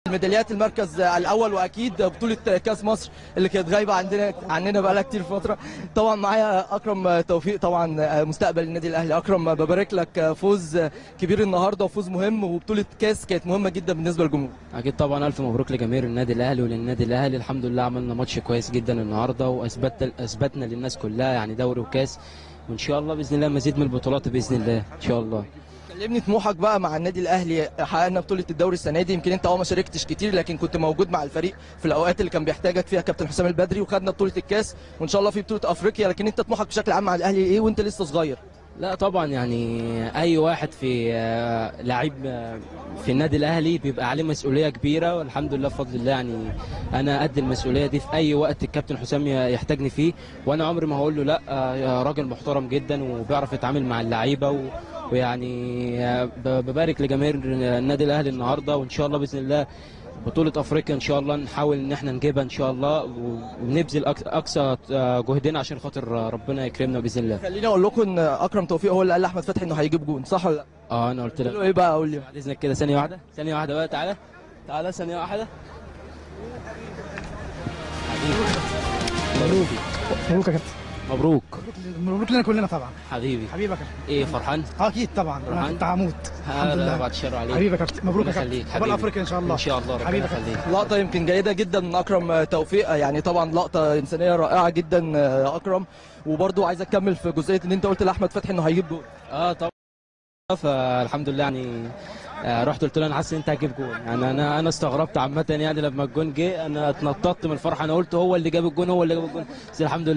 ميداليات المركز الاول واكيد بطوله كاس مصر اللي كانت غايبه عندنا عننا بقالها كتير فتره طبعا معايا اكرم توفيق طبعا مستقبل النادي الاهلي اكرم ببارك لك فوز كبير النهارده وفوز مهم وبطوله كاس كانت مهمه جدا بالنسبه للجمهور اكيد طبعا الف مبروك لجماهير النادي الاهلي وللنادي الاهلي الحمد لله عملنا ماتش كويس جدا النهارده واثبت اثبتنا للناس كلها يعني دوري وكاس وان شاء الله باذن الله مزيد من البطولات باذن الله ان شاء الله كلمني طموحك بقى مع النادي الاهلي حققنا بطوله الدوري السنه دي يمكن انت اه ما شاركتش كتير لكن كنت موجود مع الفريق في الاوقات اللي كان بيحتاجك فيها كابتن حسام البدري وخدنا بطوله الكاس وان شاء الله في بطوله افريقيا لكن انت طموحك بشكل عام مع الاهلي ايه وانت لسه صغير لا طبعا يعني اي واحد في آه، لعيب آه، في النادي الاهلي بيبقى عليه مسؤوليه كبيره والحمد لله بفضل الله يعني انا قد المسؤوليه دي في اي وقت الكابتن حسام يحتاجني فيه وانا عمري ما هقول له لا آه، يا راجل محترم جدا وبيعرف يتعامل مع اللعيبه و ويعني آه، ب- ببارك لجماهير النادي الاهلي النهارده وان شاء الله باذن الله بطولة افريقيا ان شاء الله نحاول ان احنا نجيبها ان شاء الله و- ونبذل أك- اقصى آه، جهدنا عشان خاطر ربنا يكرمنا باذن الله. خليني اقول لكم ان اكرم توفيق هو اللي قال لاحمد فتحي انه هيجيب جون صح ولا لا اه انا قلت قلت لك له ايه بقى قول لي بعد اذنك كده ثانيه واحده ثانيه واحده بقى تعالى تعالى ثانيه واحده حبيبي مبروك مبروك يا كابتن مبروك مبروك لنا كلنا طبعا حبيبي حبيبي يا كابتن ايه فرحان اه اكيد طبعا انا فرحان؟ كنت هموت الحمد هذا لله بعد الشر عليك حبيبي يا كابتن مبروك يا ربنا كابتن يخليك عقبال حبيبي. افريقيا ان شاء الله ان شاء الله ربنا حبيبي يا كابتن. يخليك لقطة يمكن جيدة جدا من أكرم توفيق يعني طبعا لقطة إنسانية رائعة جدا يا أكرم وبرضو عايز أكمل في جزئية إن أنت قلت لأحمد فتحي إنه هيجيب جول اه طبعا فالحمد لله يعني آه، رحت قلت له انا حاسس ان انت هتجيب جون يعني انا انا استغربت عامه يعني لما الجون جه انا اتنططت من الفرحه انا قلت هو اللي جاب الجون هو اللي جاب الجون بس الحمد لله